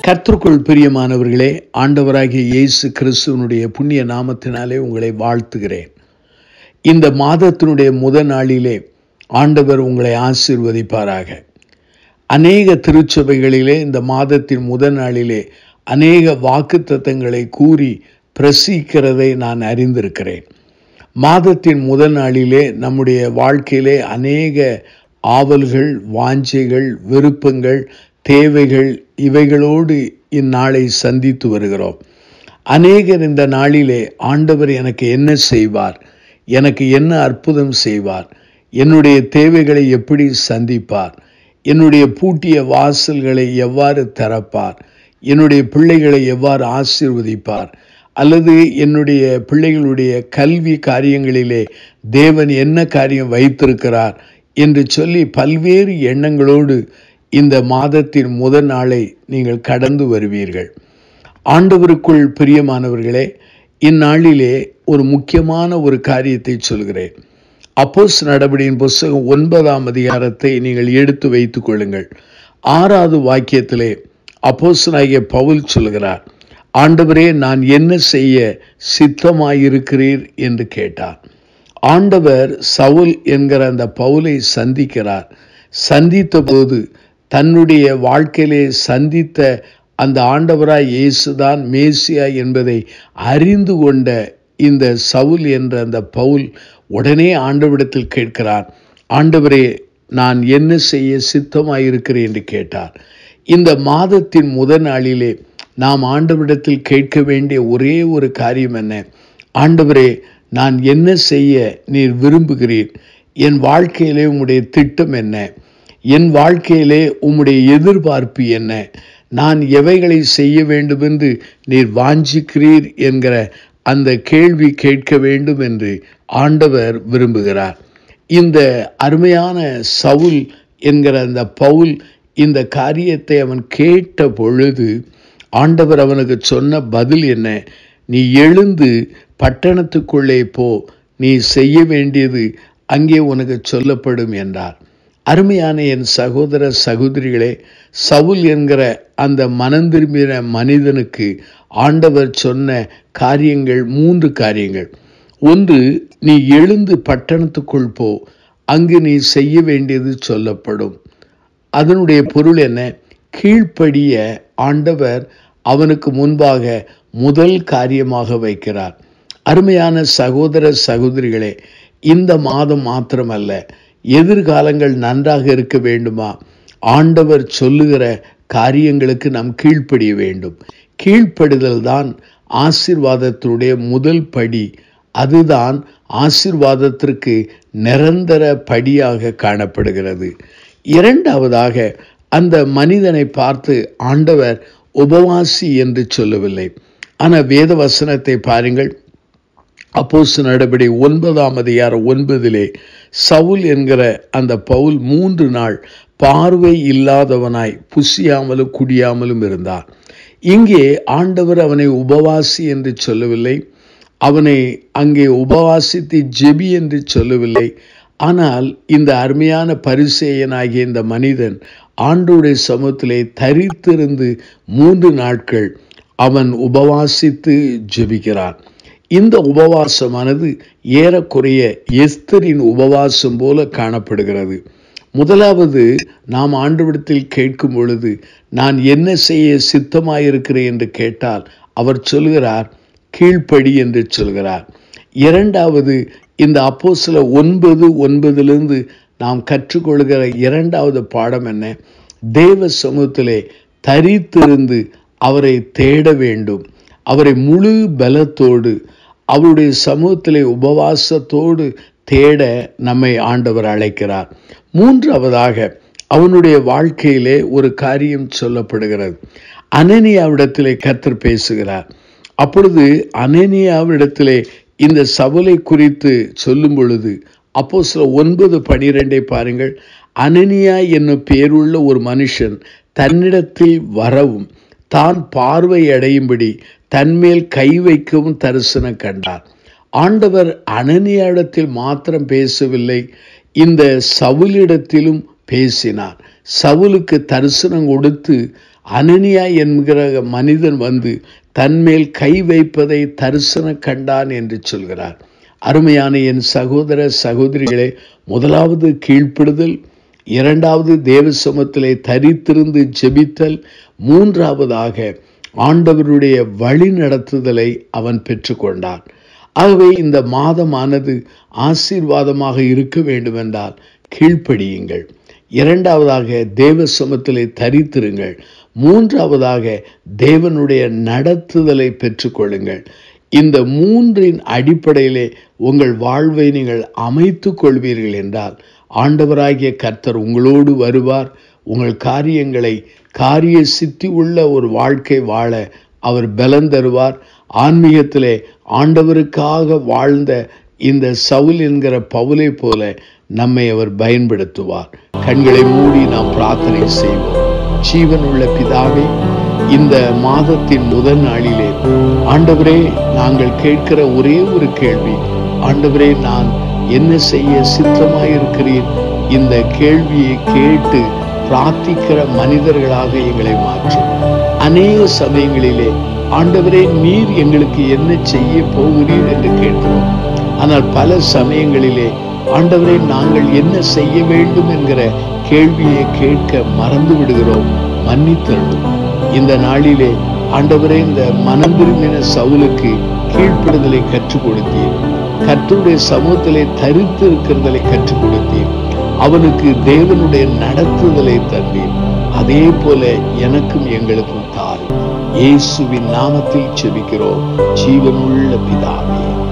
கர்த்தருக்குள் பிரியமானவர்களே ஆண்டவராகிய இயேசு கிறிஸ்துவனுடைய புண்ணிய நாமத்தினாலே உங்களை வாழ்த்துகிறேன் இந்த மாதத்தினுடைய முதல் நாளிலே ஆண்டவர் உங்களை ஆசீர்வதிப்பாராக அநேக திருச்சபைகளிலே இந்த மாதத்தின் முதல் நாளிலே அநேக வாக்குத்தத்தங்களை கூறி பிரசிக்கிறதை நான் அறிந்திருக்கிறேன் மாதத்தின் முதல் நாளிலே நம்முடைய வாழ்க்கையிலே அநேக ஆவல்கள் வாஞ்சைகள் விருப்பங்கள் தேவைகள் இவைகளோடு இந்நாளை சந்தித்து வருகிறோம் அநேகர் இந்த நாளிலே ஆண்டவர் எனக்கு என்ன செய்வார் எனக்கு என்ன அற்புதம் செய்வார் என்னுடைய தேவைகளை எப்படி சந்திப்பார் என்னுடைய பூட்டிய வாசல்களை எவ்வாறு திறப்பார் என்னுடைய பிள்ளைகளை எவ்வாறு ஆசீர்வதிப்பார் அல்லது என்னுடைய பிள்ளைகளுடைய கல்வி காரியங்களிலே தேவன் என்ன காரியம் வைத்திருக்கிறார் என்று சொல்லி பல்வேறு எண்ணங்களோடு இந்த மாதத்தின் முதல் நாளை நீங்கள் கடந்து வருவீர்கள் ஆண்டவருக்குள் பிரியமானவர்களே இந்நாளிலே ஒரு முக்கியமான ஒரு காரியத்தை சொல்கிறேன் அப்போஸ் நடபடியின் புஸ்தகம் ஒன்பதாம் அதிகாரத்தை நீங்கள் எடுத்து வைத்துக் கொள்ளுங்கள் ஆறாவது வாக்கியத்திலே அப்போஸ்தலனாகிய பவுல் சொல்கிறார் ஆண்டவரே நான் என்ன செய்ய சித்தமாயிருக்கிறீர் என்று கேட்டார் ஆண்டவர் சவுல் என்கிற அந்த பவுலை சந்திக்கிறார் சந்தித்த போது தன்னுடைய வாழ்க்கையிலே சந்தித்த அந்த ஆண்டவராய் இயேசுதான் மேசியா என்பதை அறிந்து கொண்ட இந்த சவுல் என்ற அந்த பவுல் உடனே ஆண்டவரிடத்தில் கேட்கிறார் ஆண்டவரே நான் என்ன செய்ய சித்தமாயிருக்கிறேன் என்று கேட்டார் இந்த மாதத்தின் முதல் நாளிலே நாம் ஆண்டவரிடத்தில் கேட்க வேண்டிய ஒரே ஒரு காரியம் என்ன ஆண்டவரே நான் என்ன செய்ய நீர் விரும்புகிறீர் என் வாழ்க்கையிலே உம்முடைய திட்டம் என்ன என் வாழ்க்கையிலே உம்முடைய எதிர்பார்ப்பு என்ன நான் எவைகளை செய்ய வேண்டும் என்று நீர் வாஞ்சிக்கிறீர் என்கிற அந்த கேள்வி கேட்க வேண்டும் என்று ஆண்டவர் விரும்புகிறார் இந்த அருமையான சவுல் என்கிற அந்த பவுல் இந்த காரியத்தை அவன் கேட்ட பொழுது ஆண்டவர் அவனுக்கு சொன்ன பதில் என்ன நீ எழுந்து பட்டணத்துக்குள்ளே போ நீ செய்ய வேண்டியது அங்கே உனக்கு சொல்லப்படும் என்றார் அருமையான என் சகோதர சகோதரிகளே சவுல் என்கிற அந்த மனந்திரும்பின மனிதனுக்கு ஆண்டவர் சொன்ன காரியங்கள் மூன்று காரியங்கள் ஒன்று நீ எழுந்து பட்டணத்துக்குள் போ அங்கு நீ செய்ய வேண்டியது சொல்லப்படும் அதனுடைய பொருள் என்ன கீழ்ப்படிய ஆண்டவர் அவனுக்கு முன்பாக முதல் காரியமாக வைக்கிறார் அருமையான சகோதர சகோதரிகளே இந்த மாதம் மாத்திரமல்ல எதிர்காலங்கள் நன்றாக இருக்க வேண்டுமா ஆண்டவர் சொல்லுகிற காரியங்களுக்கு நாம் கீழ்ப்படிய வேண்டும் கீழ்ப்படிதல் தான் ஆசிர்வாதத்தினுடைய முதல் படி அதுதான் ஆசிர்வாதத்திற்கு நிரந்தர படியாக காணப்படுகிறது இரண்டாவதாக அந்த மனிதனை பார்த்து ஆண்டவர் உபவாசி என்று சொல்லவில்லை ஆனால் வேத வசனத்தை பாருங்கள் அப்போஸ் நடபடி ஒன்பதாம் அதிகாரம் ஒன்பதிலே சவுல் என்கிற அந்த பவுல் மூன்று நாள் பார்வை இல்லாதவனாய் புசியாமலும் குடியாமலும் இருந்தார் இங்கே ஆண்டவர் அவனை உபவாசி என்று சொல்லவில்லை அவனை அங்கே உபவாசித்து ஜெபி என்று சொல்லவில்லை ஆனால் இந்த அருமையான பரிசேயனாகிய இந்த மனிதன் ஆண்டுடைய சமூகத்திலே தரித்திருந்து மூன்று நாட்கள் அவன் உபவாசித்து ஜெபிக்கிறான் இந்த உபவாசமானது ஏறக்குறைய எஸ்தரின் உபவாசம் போல காணப்படுகிறது முதலாவது நாம் ஆண்டுவிடத்தில் கேட்கும் பொழுது நான் என்ன செய்ய சித்தமாயிருக்கிறேன் என்று கேட்டால் அவர் சொல்கிறார் கீழ்ப்படி என்று சொல்கிறார் இரண்டாவது இந்த அப்போ சில ஒன்பது ஒன்பதிலிருந்து நாம் கற்றுக்கொள்கிற இரண்டாவது பாடம் என்ன தேவ சமூகத்திலே தரித்திருந்து அவரை தேட வேண்டும் அவரை முழு பலத்தோடு அவருடைய சமூகத்திலே உபவாசத்தோடு தேட நம்மை ஆண்டவர் அழைக்கிறார் மூன்றாவதாக அவனுடைய வாழ்க்கையிலே ஒரு காரியம் சொல்லப்படுகிறது அனனியாவிடத்திலே கத்தர் பேசுகிறார் அப்பொழுது அனனியாவிடத்திலே இந்த சபலை குறித்து சொல்லும் பொழுது அப்போ சில ஒன்பது பனிரெண்டை பாருங்கள் அனனியா என்னும் பேருள்ள ஒரு மனுஷன் தன்னிடத்தில் வரவும் தான் பார்வை அடையும்படி தன்மேல் கை வைக்கவும் தரிசனம் கண்டார் ஆண்டவர் அனனியாவிடத்தில் மாத்திரம் பேசவில்லை இந்த சவுலிடத்திலும் பேசினார் சவுலுக்கு தரிசனம் கொடுத்து அனனியா என்கிற மனிதன் வந்து தன்மேல் கை வைப்பதை தரிசன கண்டான் என்று சொல்கிறார் அருமையான என் சகோதர சகோதரிகளே முதலாவது கீழ்ப்படுதல் இரண்டாவது தேவ சமத்திலே தரித்திருந்து ஜெபித்தல் மூன்றாவதாக ஆண்டவருடைய வழி நடத்துதலை அவன் பெற்றுக்கொண்டான் ஆகவே இந்த மாதமானது ஆசீர்வாதமாக இருக்க வேண்டுமென்றால் கீழ்ப்படியுங்கள் இரண்டாவதாக தேவ சமத்திலே தரித்திருங்கள் மூன்றாவதாக தேவனுடைய நடத்துதலை பெற்றுக்கொள்ளுங்கள் இந்த மூன்றின் அடிப்படையிலே உங்கள் வாழ்வை நீங்கள் அமைத்து கொள்வீர்கள் என்றால் ஆண்டவராகிய கர்த்தர் உங்களோடு வருவார் உங்கள் காரியங்களை காரிய சித்தி உள்ள ஒரு வாழ்க்கை வாழ அவர் பலன் தருவார் ஆன்மீகத்திலே ஆண்டவருக்காக வாழ்ந்த இந்த சவுல் என்கிற பவுலை போல நம்மை அவர் பயன்படுத்துவார் கண்களை மூடி நாம் பிரார்த்தனை செய்வோம் ஜீவனுள்ள பிதாவே இந்த மாதத்தின் முதல் நாளிலே ஆண்டவரே நாங்கள் கேட்கிற ஒரே ஒரு கேள்வி ஆண்டவரே நான் என்ன செய்ய சித்தமாயிருக்கிறேன் இந்த கேள்வியை கேட்டு பிரார்த்திக்கிற மனிதர்களாக எங்களை மாற்றும் அநேக சமயங்களிலே ஆண்டவரே நீர் எங்களுக்கு என்ன செய்ய போகிறீர் என்று கேட்கிறோம் ஆனால் பல சமயங்களிலே ஆண்டவரே நாங்கள் என்ன செய்ய வேண்டும் என்கிற கேள்வியை கேட்க மறந்து விடுகிறோம் மன்னித்தருளும் இந்த நாளிலே ஆண்டவரே இந்த மனம் திரும்பின சவுலுக்கு கீழ்ப்படுதலை கற்றுக் கொடுத்தீர் கர்த்தருடைய சமூகத்திலே தரித்து இருக்கிறதலை கற்றுக் கொடுத்தீர் அவனுக்கு தேவனுடைய நடத்துதலை தந்தீர் அதே போல எனக்கும் எங்களுக்கும் தாரும் இயேசுவின் நாமத்தில் செபிக்கிறோம் ஜீவனுள்ள பிதாவே